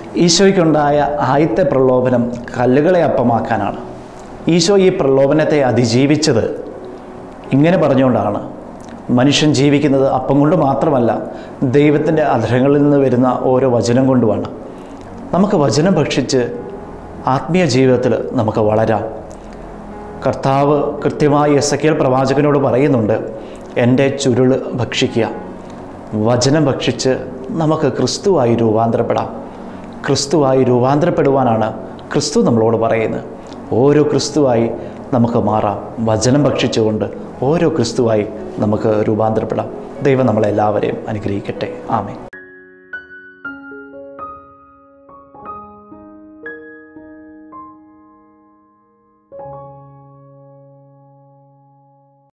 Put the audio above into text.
ഈശോയ്ക്കുണ്ടായ ആദ്യത്തെ പ്രലോഭനം കല്ലുകളെ അപ്പമാക്കാനാണ് ഈശോ ഈ പ്രലോഭനത്തെ അതിജീവിച്ചത് ഇങ്ങനെ പറഞ്ഞുകൊണ്ടാണ് മനുഷ്യൻ ജീവിക്കുന്നത് അപ്പം കൊണ്ട് മാത്രമല്ല ദൈവത്തിൻ്റെ അധരങ്ങളിൽ നിന്ന് വരുന്ന ഓരോ വചനം കൊണ്ടുമാണ് നമുക്ക് വചനം ഭക്ഷിച്ച് ആത്മീയ ജീവിതത്തിൽ നമുക്ക് വളരാം കർത്താവ് കൃത്യമായി എസ് എ പ്രവാചകനോട് പറയുന്നുണ്ട് എൻ്റെ ചുരുൾ ഭക്ഷിക്കുക വചനം ഭക്ഷിച്ച് നമുക്ക് ക്രിസ്തുവായി രൂപാന്തരപ്പെടാം ക്രിസ്തുവായി രൂപാന്തരപ്പെടുവാനാണ് ക്രിസ്തു നമ്മളോട് പറയുന്നത് ഓരോ ക്രിസ്തുവായി നമുക്ക് മാറാം വചനം ഭക്ഷിച്ചുകൊണ്ട് ഓരോ ക്രിസ്തുവായി നമുക്ക് രൂപാന്തരപ്പെടാം ദൈവം നമ്മളെല്ലാവരെയും അനുഗ്രഹിക്കട്ടെ ആമേ